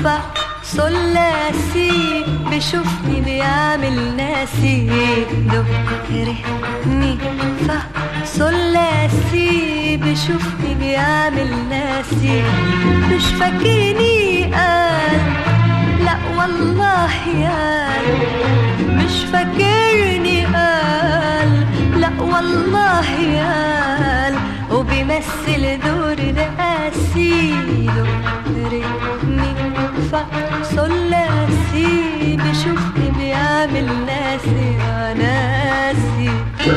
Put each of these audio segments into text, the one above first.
فا صول لا سي بيشوفني بيعمل ناسي دو ري مي فا صول لا سي بيشوفني بيعمل ناسي مش فاكرني قال لا والله قال مش فاكرني قال لا والله قال وبيمثل دور رئاسي دو ري مي فا صول لا سي بيشوفني بيعمل ناسي يا ناسي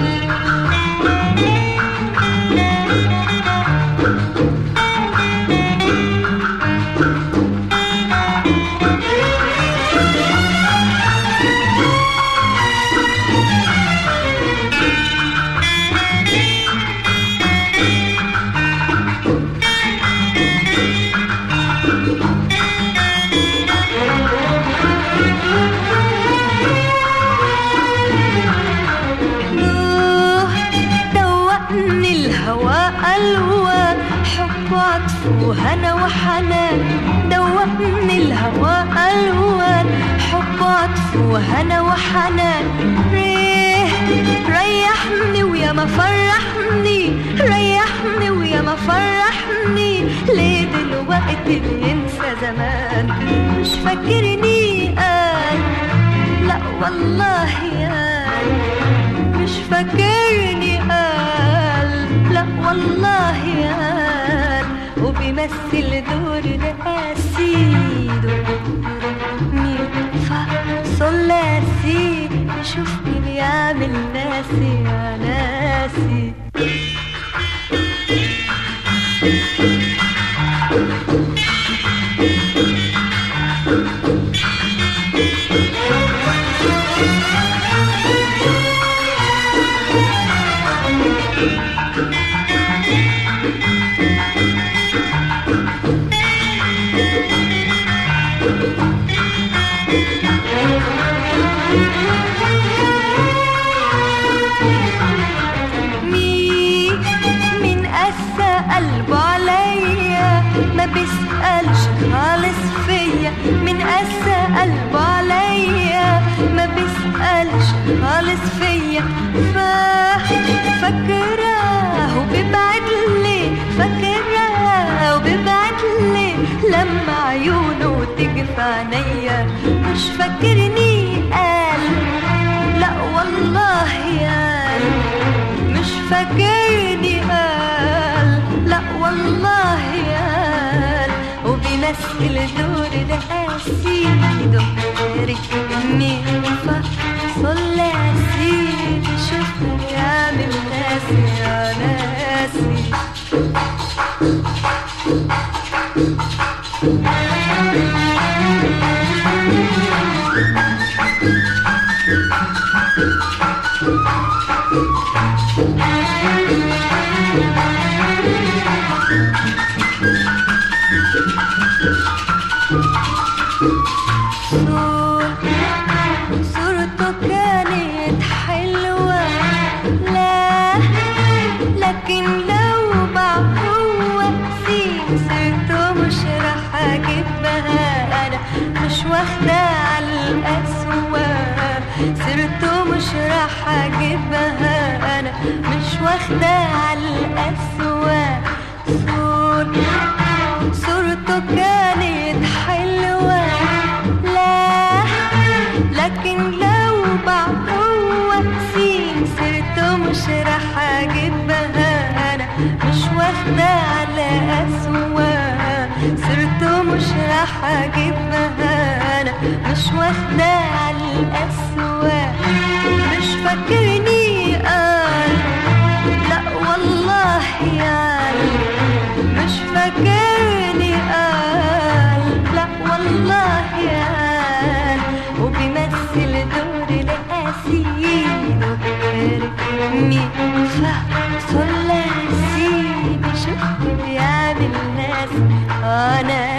دوه دوقني الهوى ألوان حب وعطف وهنا وحنان دوقني الهوى ألوان حب وعطف وهنا وحنان ريه ريحني ويا ما فرحني ريحني ويا ما فرحني ليه دلوقتي بينسى زمان مش فاكرني قال لا والله قال مش فاكرني قال لا والله قال وبيمثل دور رئاسي دور مي فا صول لا سي شوفني بيعمل ناسي يا ناسي مي من قسى قلبه عليا ما بيسألش خالص فيا من قسى قلبه عليا ما بيسألش خالص فيا فا فاكراه وبيبعد لي فاكراه وبيبعد لي لما عيونه تيجي في عينيا مش فاكرني قال لا والله قال مش فاكرني قال لا والله قال وبيمثل دور رئاسي دو ري مي فا صول لا سي شوفني يعمل ناسي يا ناسي صور- صورته كانت حلوة لا لكن لو باع هو سين سيرته مش راح اجيبها انا مش واخدة على القسوة سيرته مش راح اجيبها انا مش واخدة على القسوة صور صورته كانت حلوة لا لكن لو باع هو سين سيرته مش راح اجيبها انا مش واخدة على قسوة سيرته مش راح اجيبها انا مش واخدة على القسوة مش فاكرني قال لا والله قال مش فاكرني قال لا والله قال وبيمثل دور القاسي دور مي فا صول لا سي بيشوفني بيعمل ناس انا